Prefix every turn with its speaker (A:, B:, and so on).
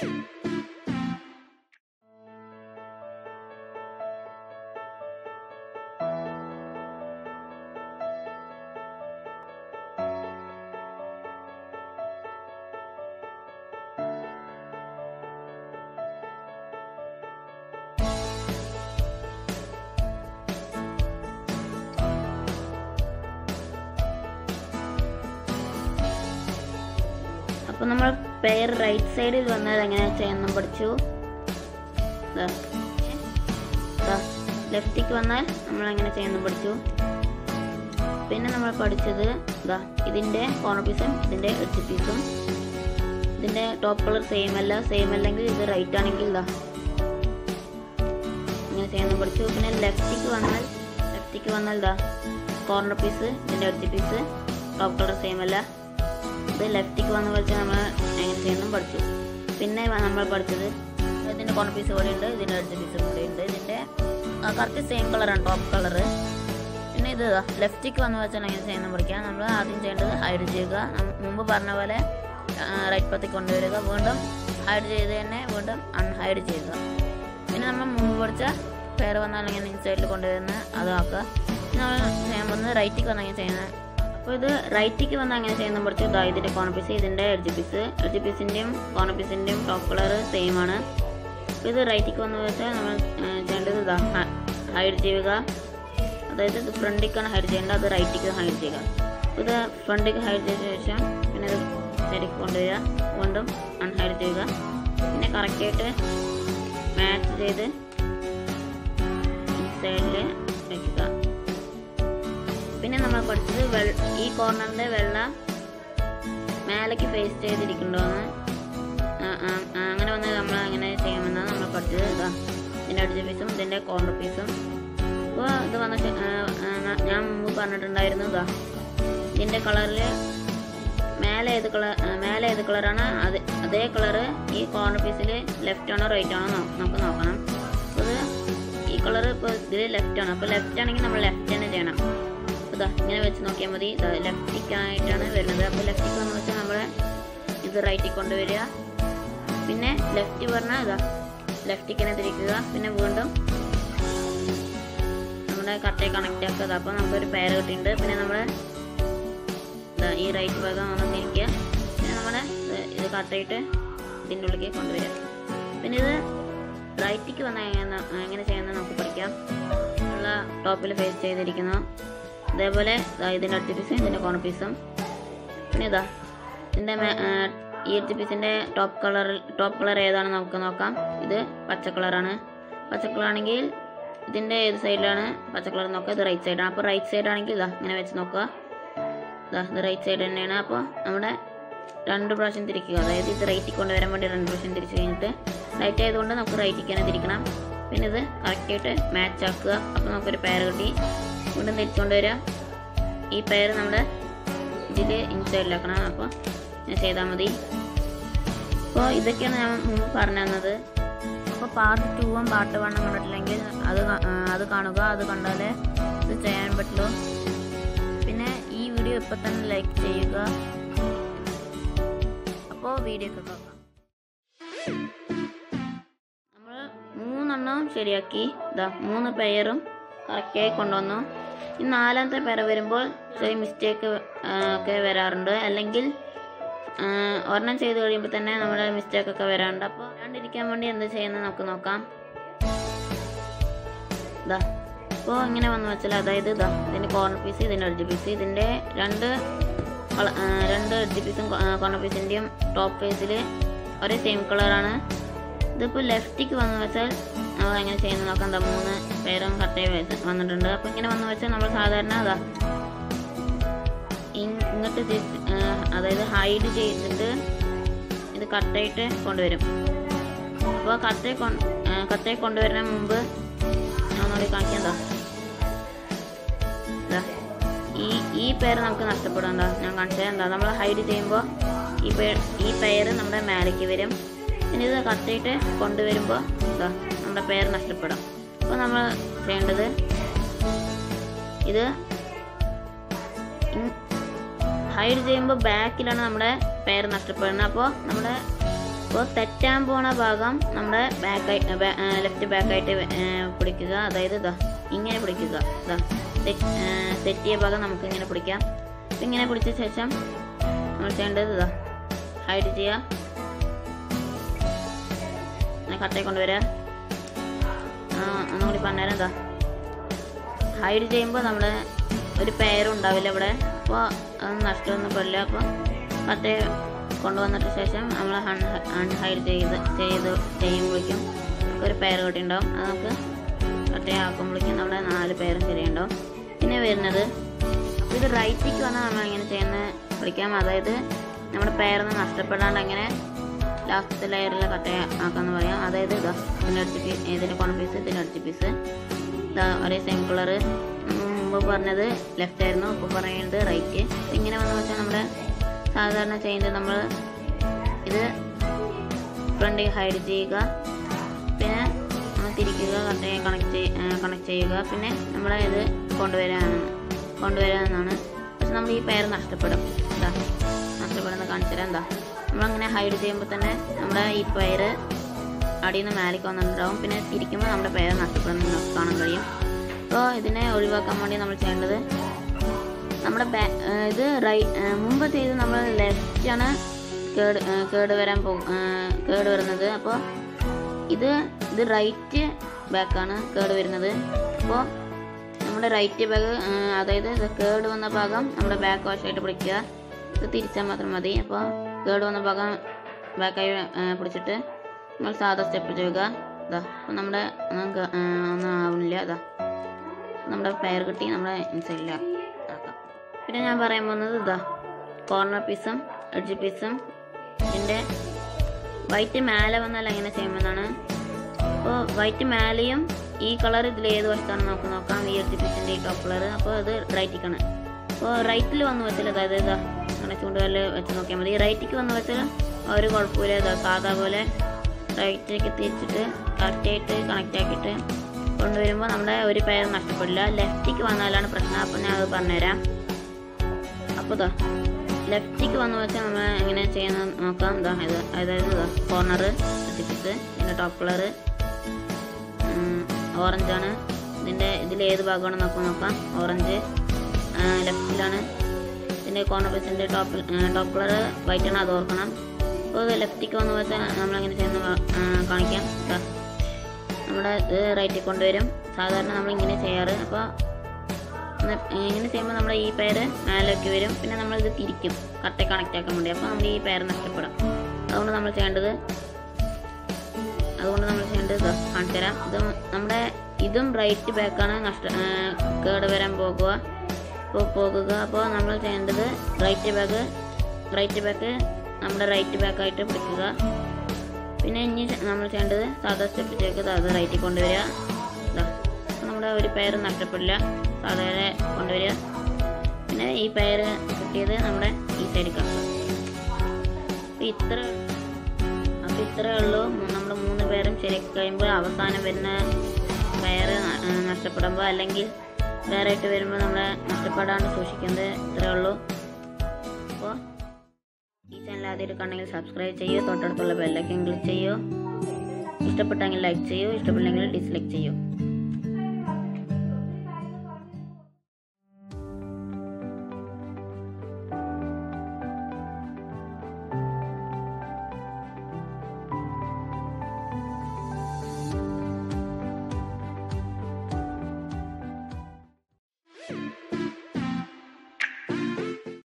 A: അപ്പോൾ നമ്മൾ pair right സൈഡിൽ വന്നാൽ എങ്ങനെ ചെയ്യാൻ പഠിച്ചു ലെഫ്റ്റിക്ക് വന്നാൽ നമ്മൾ എങ്ങനെ ചെയ്യുന്നു പഠിച്ചു പിന്നെ നമ്മൾ പഠിച്ചത് ഇതാ ഇതിൻ്റെ കോർണർ പീസും ഇതിൻ്റെ എഡ്ജ് പീസും ഇതിൻ്റെ ടോപ്പ് കളർ സെയിം അല്ല സെയിം അല്ലെങ്കിൽ ഇത് റൈറ്റ് ആണെങ്കിൽ ഇതാ ഇങ്ങനെ ചെയ്യുന്നു പഠിച്ചു പിന്നെ ലെഫ്റ്റിക്ക് വന്നാൽ ലെഫ്റ്റിക്ക് വന്നാൽ ഇതാ കോർണർ പീസ് ഇതിൻ്റെ edge piece top colour same അല്ല ഇത് ലെഫ്റ്റിക്ക് വന്ന് വെച്ച് നമ്മൾ എങ്ങനെ ചെയ്യുന്നു പഠിച്ചു പിന്നെ വ- നമ്മൾ പഠിച്ചത് ഇതിൻ്റെ കോർണർ പീസ് ഇവിടെ ഉണ്ട് ഇതിൻ്റെ എഡ്ജ് പീസ് ഇവിടെ ഉണ്ട് ഇതിൻ്റെ കറക്റ്റ് സെയിം കളറാണ് ടോപ്പ് കളറ് പിന്നെ ഇത് ലെഫ്റ്റിക്ക് വന്ന് വെച്ചാൽ എങ്ങനെ ചെയ്യുന്ന പഠിക്കാം നമ്മൾ ആദ്യം ചെയ്യേണ്ടത് ഹൈഡ് ചെയ്യുക നം- മുമ്പ് പറഞ്ഞ പോലെ റൈറ്റ് പത്തേക്ക് കൊണ്ടുവരിക വീണ്ടും ഹൈഡ് ചെയ്ത് തന്നെ വീണ്ടും അൺഹൈഡ് ചെയ്യുക പിന്നെ നമ്മൾ മുമ്പ് പഠിച്ച പേര് വന്നാൽ ഇങ്ങനെ ഇൻസൈഡിൽ കൊണ്ടുവരുന്ന അതാക്കുക പിന്നെ നമ്മൾ ചെയ്യാൻ പോകുന്നത് റൈറ്റിക്ക് വന്നാൽ എങ്ങനെ ചെയ്യുന്നത് അപ്പോൾ ഇത് റൈറ്റിക്ക് വന്നാൽ എങ്ങനെ ചെയ്യുന്ന പഠിച്ചു ഇതാ ഇതിൻ്റെ കോർണർ പീസ് ഇതിൻ്റെ എഡ്ജ് പീസ് എഡ്ജ് പീസിൻ്റെയും കോർണർ പീസിൻ്റെയും ടോപ്പ് കളർ സെയിം ആണ് അപ്പോൾ ഇത് റൈറ്റിക്ക് വന്നു വെച്ചാൽ നമ്മൾ ഏർ, ചെയ്യേണ്ടത് ഇതാ ഹൈഡ് ചെയ്യുക അതായത് ഇത് ഫ്രണ്ടിലേക്കാണ് ഹൈഡ് ചെയ്യേണ്ടത് അത് റൈറ്റിക്ക് ഹൈഡ് ചെയ്യുക അപ്പോൾ ഇത് ഫ്രണ്ടിലേക്ക് ഹൈഡ് ചെയ്ത ശേഷം പിന്നെ ഇത് സൈഡിലേക്ക് കൊണ്ടുവരിക വീണ്ടും അൺഹൈഡ് ചെയ്യുക പിന്നെ കറക്റ്റായിട്ട് മാച്ച് ചെയ്ത് സൈഡിൽ വയ്ക്കുക പിന്നെ നമ്മൾ പഠിച്ചത് വെൾ ഈ കോർണറിൻ്റെ വെള്ള മേലേക്ക് ഫേസ് ചെയ്തിരിക്കണ്ടോന്ന് ആ, ആ, ആ, അങ്ങനെ വന്ന് നമ്മൾ അങ്ങനെ ചെയ്യാമെന്നാണ് നമ്മൾ പഠിച്ചത് ഇതാ ഇതിൻ്റെ അടിച്ച പീസും ഇതിൻ്റെ കോർണർ പീസും അപ്പോൾ ഇത് വന്ന ശേ- ആ, ആ, ന- ഞാൻ മുമ്പ് പറഞ്ഞിട്ടുണ്ടായിരുന്നു ഇതാ ഇതിൻ്റെ കളറിൽ മേലെ ഏത് കളർ മേലെ ഏത് കളറാണ് അത് അതേ കളറ് ഈ കോർണർ പീസിൽ ലെഫ്റ്റ് ആണോ റൈറ്റ് ആണോ നോ- നമുക്ക് നോക്കണം അപ്പോൾ ഇത് ഈ കളർ ഇപ്പോൾ ഇതിൽ ലെഫ്റ്റ് ആണ് അപ്പോൾ ലെഫ്റ്റ് ആണെങ്കിൽ നമ്മൾ ലെഫ്റ്റ് തന്നെ ചെയ്യണം അപ്പോൾ ഇതാ ഇങ്ങനെ വെച്ച് നോക്കിയാൽ മതി ഇതാ ലെഫ്റ്റിക്കായിട്ടാണ് വരുന്നത് അപ്പോൾ ലെഫ്റ്റിക്ക് വന്ന് വെച്ചാൽ നമ്മൾ ഇത് റൈറ്റിൽ കൊണ്ടുവരിക പിന്നെ ലെഫ്റ്റ് പറഞ്ഞാൽ ഇതാ ലെഫ്റ്റിക്കിനെ തിരിക്കുക പിന്നെ വീണ്ടും നമ്മുടെ കട്ടയെ കണക്റ്റ് ആക്കുക അപ്പോൾ നമുക്കൊരു പെയർ കിട്ടിയിട്ടുണ്ട് പിന്നെ നമ്മൾ ദാ ഈ റൈറ്റ് ഭാഗം ഒന്ന് തിരിക്കുക പിന്നെ നമ്മൾ ഇത് കട്ടയിട്ട് ഇതിൻ്റെ ഉള്ളിലേക്ക് കൊണ്ടുവരിക പിന്നെ ഇത് റൈറ്റിക്ക് വന്ന എങ്ങനെ എങ്ങനെ ചെയ്യുന്നത് നമുക്ക് പഠിക്കാം ഉള്ള ടോപ്പിൽ ഫേസ് ചെയ്തിരിക്കുന്നു അതേപോലെ ദാ ഇതിൻ്റെ അടുത്ത പീസും ഇതിൻ്റെ കോർണർ പീസും പിന്നെ ഇതാ ഇതിൻ്റെ മേ- ആ, ഈ എച്ച് പീസിൻ്റെ ടോപ്പ് കളർ ടോപ്പ് കളർ ഏതാണെന്ന് നമുക്ക് നോക്കാം ഇത് പച്ച കളറാണ് പച്ച കളറാണെങ്കിൽ ഇതിൻ്റെ ഏത് സൈഡിലാണ് പച്ച കളർ നോക്കുക ഇത് റൈറ്റ് സൈഡാണ് അപ്പോൾ റൈറ്റ് സൈഡ് ആണെങ്കിൽ ഇതാ ഇങ്ങനെ വെച്ച് നോക്കുക ഇതാ ഇത് റൈറ്റ് സൈഡ് തന്നെയാണ് അപ്പോൾ നമ്മുടെ രണ്ട് പ്രാവശ്യം തിരിക്കുക അതായത് ഇത് റൈറ്റിൽ കൊണ്ടുവരാൻ വേണ്ടി രണ്ട് പ്രാവശ്യം തിരിച്ച് കഴിഞ്ഞിട്ട് റൈറ്റ് ആയതുകൊണ്ട് നമുക്ക് റൈറ്റിൽ തന്നെ തിരിക്കണം പിന്നെ ഇത് കറക്റ്റായിട്ട് മാച്ച് ആക്കുക അപ്പോൾ നമുക്കൊരു പെയർ കിട്ടി വീണ്ടും തിരിച്ചുകൊണ്ട് വരിക ഈ പെയർ നമ്മുടെ ഇതിൽ ഇൻസൈഡിലാക്കണം അപ്പോൾ ഞാൻ ചെയ്താൽ മതി അപ്പോൾ ഇതൊക്കെയാണ് ഞാൻ മുമ്പ് പറഞ്ഞു തന്നത് അപ്പോൾ പാർട്ട് ടൂവും പാർട്ട് വണ്ണും കണ്ടിട്ടില്ലെങ്കിൽ അത് കാ- ആ, അത് കാണുക അത് കണ്ടാലേ ഇത് ചെയ്യാൻ പറ്റുള്ളൂ പിന്നെ ഈ വീഡിയോ ഇപ്പം തന്നെ ലൈക്ക് ചെയ്യുക അപ്പോൾ വീഡിയോ ഒക്കെ നോക്കാം നമ്മൾ മൂന്നെണ്ണം ശരിയാക്കി ഇതാ മൂന്ന് പെയറും കറക്റ്റായി കൊണ്ടുവന്നു ഈ നാലാമത്തെ പെയർ വരുമ്പോൾ ചെറിയ മിസ്റ്റേക്ക് ഒക്കെ വരാറുണ്ട് അല്ലെങ്കിൽ ആ, ഒരെണ്ണം ചെയ്ത് കഴിയുമ്പോൾ തന്നെ നമ്മുടെ മിസ്റ്റേക്ക് ഒക്കെ വരാറുണ്ട് അപ്പോൾ വരാണ്ടിരിക്കാൻ വേണ്ടി എന്ത് ചെയ്യുന്നത് നമുക്ക് നോക്കാം ഇതാ ഇപ്പോൾ ഇങ്ങനെ വന്നു വെച്ചാൽ അതായത് ഇതാ ഇതിൻ്റെ കോർണർ പീസ് ഇതിൻ്റെ എഡ്ജ് പീസ് ഇതിൻ്റെ രണ്ട് കള- ആ, രണ്ട് എഡ്ജ് പീസും കോർണർ പീസിൻ്റെയും ടോപ്പ് പീസിൽ ഒരേ സെയിം കളറാണ് ഇതിപ്പോൾ ലെഫ്റ്റിക്ക് വന്നു വെച്ചാൽ നമ്മൾ എങ്ങനെ ചെയ്യുന്നത് നോക്കാം എന്താ മൂന്ന് പേരും കട്ടയെ വന്നിട്ടുണ്ട് അപ്പോൾ ഇങ്ങനെ വന്നു വെച്ചാൽ നമ്മൾ സാധാരണ അതാ ഇങ്- ഇങ്ങോട്ട് തിരിച്ച് ആ, അതായത് ഹൈഡ് ചെയ്തിട്ട് ഇത് കട്ടയിട്ട് കൊണ്ടുവരും അപ്പോൾ കട്ടയെ കൊ കട്ടയെ കൊണ്ടുവരുന്ന മുമ്പ് ഞാൻ ഒന്നുകൂടി കാണിക്കാം എന്താ ഇതാ ഈ ഈ പേര് നമുക്ക് നഷ്ടപ്പെടണ്ട ഞാൻ കാണിച്ചത് എന്താ നമ്മൾ ഹൈഡ് ചെയ്യുമ്പോൾ ഈ പേർ ഈ പേര് നമ്മുടെ മേലേക്ക് വരും പിന്നെ ഇത് കത്തിയിട്ട് കൊണ്ടുവരുമ്പോൾ ഇതാ നമ്മുടെ പേര് നഷ്ടപ്പെടും അപ്പോൾ നമ്മൾ ചെയ്യേണ്ടത് ഇത് ഹൈഡ് ചെയ്യുമ്പോൾ ബാക്കിലാണ് നമ്മുടെ പേര് നഷ്ടപ്പെടുന്നത് അപ്പോൾ നമ്മുടെ അപ്പോൾ തെറ്റാൻ പോണ ഭാഗം നമ്മുടെ ബാക്കായി ലെഫ്റ്റ് ബാക്കായിട്ട് പിടിക്കുക അതായത് ഇതാ ഇങ്ങനെ പിടിക്കുക ഇതാ തെ- ആ, തെറ്റിയ ഭാഗം നമുക്ക് ഇങ്ങനെ പിടിക്കാം അപ്പം ഇങ്ങനെ പിടിച്ച ശേഷം നമ്മൾ ചെയ്യേണ്ടത് ഇതാ ഹൈഡ് ചെയ്യുക ഇങ്ങനെ കട്ടയിൽ കൊണ്ടുവരിക ആ ഒന്നുകൂടി പറഞ്ഞുതരാം എന്താ ഹൈഡ് ചെയ്യുമ്പോൾ നമ്മൾ ഒരു പേരും ഉണ്ടാവില്ല ഇവിടെ അപ്പോൾ അത് നഷ്ടമൊന്നും പെടില്ല അപ്പോൾ കട്ടയെ കൊണ്ടുവന്നിട്ട് ശേഷം നമ്മൾ അൺഹൈഡ് ചെയ്ത് ചെയ്ത് ചെയ്യുമ്പോഴേക്കും നമുക്കൊരു പേര് കിട്ടിയിട്ടുണ്ടാവും അത് നമുക്ക് കട്ടയെ ആക്കുമ്പോഴേക്കും നമ്മുടെ നാല് പേരും ശരിയുണ്ടാവും പിന്നെ വരുന്നത് അപ്പോൾ ഇത് റൈറ്റിക്ക് വന്നാൽ നമ്മൾ എങ്ങനെ ചെയ്യുന്ന പഠിക്കാം അതായത് നമ്മുടെ പേരൊന്നും നഷ്ടപ്പെടാണ്ട് എങ്ങനെ ലാസ്റ്റ് ലെയറിൽ കട്ട ആക്കാന്ന് പറയാം അതായത് ഇതാ ഇതിനടുത്ത് പീസ് ഇതിൻ്റെ കോൺ പീസ് ഇതിനടുത്ത് പീസ് ഇതാ ഒരേ സെയിം കളറ് മുമ്പ് പറഞ്ഞത് ലെഫ്റ്റ് ആയിരുന്നു ഇപ്പോൾ പറയുന്നത് റൈറ്റ് ഇങ്ങനെ വന്നു വെച്ചാൽ നമ്മുടെ സാധാരണ ചെയ്യുന്നത് നമ്മൾ ഇത് ഫ്രണ്ടിൽ ഹൈഡ് ചെയ്യുക പിന്നെ നമ്മൾ തിരിക്കുക കട്ടയെ കണക്ട് കണക്ട് ചെയ്യുക പിന്നെ നമ്മൾ ഇത് കൊണ്ടുവരാനാണ് കൊണ്ടുവരാനാണ് പക്ഷെ നമ്മൾ ഈ പേര് നഷ്ടപ്പെടും എന്താ നഷ്ടപ്പെടുന്നത് കാണിച്ചു തരാം എന്താ നമ്മളങ്ങനെ ഹൈഡ് ചെയ്യുമ്പോൾ തന്നെ നമ്മുടെ ഈ പേര് അടിയിൽ നിന്ന് മേലേക്ക് വന്നിട്ടുണ്ടാവും പിന്നെ തിരിക്കുമ്പോൾ നമ്മുടെ പേര് നഷ്ടപ്പെടുന്നത് നമുക്ക് കാണാൻ കഴിയും അപ്പോൾ ഇതിനെ ഒഴിവാക്കാൻ വേണ്ടി നമ്മൾ ചെയ്യേണ്ടത് നമ്മുടെ ബാ- ഏർ ഇത് റൈ ഏർ മുമ്പ് ചെയ്ത് നമ്മൾ ലെഫ്റ്റ് ആണ് കേട് ഏർ കേട് വരാൻ പോ ഏർ കേട് വരുന്നത് അപ്പോൾ ഇത് ഇത് റൈറ്റ് ബാക്കാണ് കേട് വരുന്നത് അപ്പോൾ നമ്മുടെ റൈറ്റ് ബാഗ് അതായത് ഇത് കേട് വന്ന ഭാഗം നമ്മുടെ ബാക്ക് വാഷായിട്ട് പിടിക്കുക ഇത് തിരിച്ചാൽ മാത്രം മതി അപ്പോൾ കേട് വന്ന ഭാഗം ബാക്കായി ഏർ പിടിച്ചിട്ട് നമ്മൾ സാധാ സ്റ്റെപ്പ് ചെയ്യുക ഇതാ അപ്പോൾ നമ്മുടെ ഒന്നും കേ- ഏർ ഒന്നും ആവുന്നില്ല ഇതാ നമ്മുടെ പെയർ കിട്ടി നമ്മുടെ ഇൻസൈഡിൽ ആക്കാം പിന്നെ ഞാൻ പറയാൻ പോകുന്നത് ഇതാ കോർണർ പീസും എഡ്ജ് പീസും ഇതിൻ്റെ വൈറ്റ് മേലെ വന്നാൽ എങ്ങനെ ചെയ്യുമെന്നാണ് അപ്പോൾ വൈറ്റ് മേലെയും ഈ കളർ ഇതിൽ ഏത് വശത്താണ് നമുക്ക് നോക്കാം ഈ എഡ്ജ് പീസിൻ്റെ ഈ ടോപ്പ് കളർ അപ്പോൾ ഇത് റൈറ്റിക്കാണ് അപ്പോൾ റൈറ്റിൽ വന്ന് വെച്ചാൽ അതായത് ഇതാ നമ്മുടെ ചൂണ്ടുകാലിൽ വെച്ച് നോക്കിയാൽ മതി റൈറ്റിക്ക് വന്ന് വെച്ചാൽ ഒരു കുഴപ്പമില്ല ഇതാ സാധാ പോലെ റൈറ്റിലേക്ക് തിരിച്ചിട്ട് കറക്റ്റായിട്ട് കണക്റ്റ് ആക്കിയിട്ട് കൊണ്ടുവരുമ്പോൾ നമ്മുടെ ഒരു പേര് നഷ്ടപ്പെടില്ല ലെഫ്റ്റിക്ക് വന്നാലാണ് പ്രശ്നം അപ്പോൾ ഞാൻ അത് പറഞ്ഞുതരാം അപ്പോൾ ഇതാ ലെഫ്റ്റിക്ക് വന്നു വെച്ചാൽ നമ്മൾ എങ്ങനെ ചെയ്യുന്ന നോക്കാം ഇതാ ഇത് അതായത് ഇതാ കോർണർ പീസ് ഇതിൻ്റെ ടോപ്പ് കളറ് ഓറഞ്ചാണ് ഇതിൻ്റെ ഇതിൽ ഏത് ഭാഗമാണ് നോക്കാം നോക്കാം ഓറഞ്ച് ലെഫ്റ്റിലാണ് ഇതിൻ്റെ കോർണർ പീസിൻ്റെ ടോപ്പ് ടോപ്പ് കളർ വൈറ്റ് ആണ് അത് ഓർക്കണം അപ്പോൾ ഇത് ലെഫ്റ്റിക്ക് വന്നു വെച്ചാൽ നമ്മളെങ്ങനെ ചെയ്യുന്ന ആ, കാണിക്കാം ഇതാ നമ്മുടെ ഇത് റൈറ്റിൽ കൊണ്ടുവരും സാധാരണ നമ്മൾ ഇങ്ങനെ ചെയ്യാറ് അപ്പോൾ ഇങ്ങനെ ചെയ്യുമ്പോൾ നമ്മുടെ ഈ പേര് മേലേക്ക് വരും പിന്നെ നമ്മൾ ഇത് തിരിക്കും കട്ട കണക്റ്റ് ആക്കാൻ വേണ്ടി അപ്പോൾ നമ്മൾ ഈ പേര് നഷ്ടപ്പെടും അതുകൊണ്ട് നമ്മൾ ചെയ്യേണ്ടത് അതുകൊണ്ട് നമ്മൾ ചെയ്യേണ്ടത് ഇതാ കാണിച്ചു തരാം ഇത് നമ്മുടെ ഇതും റൈറ്റ് ബാക്കാണ് നഷ്ട ആ, കേട് വരാൻ പോകുക അപ്പോൾ പോകുക അപ്പോൾ നമ്മൾ ചെയ്യേണ്ടത് റൈറ്റ് ബാക്ക് റൈറ്റ് ബാക്ക് നമ്മുടെ റൈറ്റ് ബാക്കായിട്ട് പിടിക്കുക പിന്നെ ഇനി നമ്മൾ ചെയ്യേണ്ടത് സാധാ സ്റ്റെപ്പ് ചെയ്ത് അത് റൈറ്റിൽ കൊണ്ടുവരിക ഇതാ അപ്പോൾ നമ്മുടെ ഒരു പേര് നഷ്ടപ്പെടില്ല സാധാരണ കൊണ്ടുവരിക പിന്നെ ഈ പേര് കിട്ടിയത് നമ്മുടെ ഈ സൈഡിൽ കാണുക അപ്പോൾ ഇത്ര അപ്പോൾ ഇത്രയേ ഉള്ളൂ നമ്മൾ മൂന്ന് പേരും ശരിയാക്കി കഴിയുമ്പോൾ അവസാനം വരുന്ന പേര് ന- നഷ്ടപ്പെടുമ്പോൾ അല്ലെങ്കിൽ വേറെ ആയിട്ട് വരുമ്പോൾ നമ്മളെ നഷ്ടപ്പെടാണ്ട് സൂക്ഷിക്കുന്നത് ഇത്രയേ ഉള്ളൂ അപ്പോൾ ഈ ചാനൽ ആദ്യമായിട്ട് കണ്ടെങ്കിൽ സബ്സ്ക്രൈബ് ചെയ്യൂ തൊട്ടടുത്തുള്ള ബെല്ലൈക്കൻ ക്ലിക്ക് ചെയ്യൂ ഇഷ്ടപ്പെട്ടെങ്കിൽ ലൈക്ക് ചെയ്യൂ ഇഷ്ടപ്പെട്ടില്ലെങ്കിൽ ഡിസ്ലൈക്ക് ചെയ്യൂ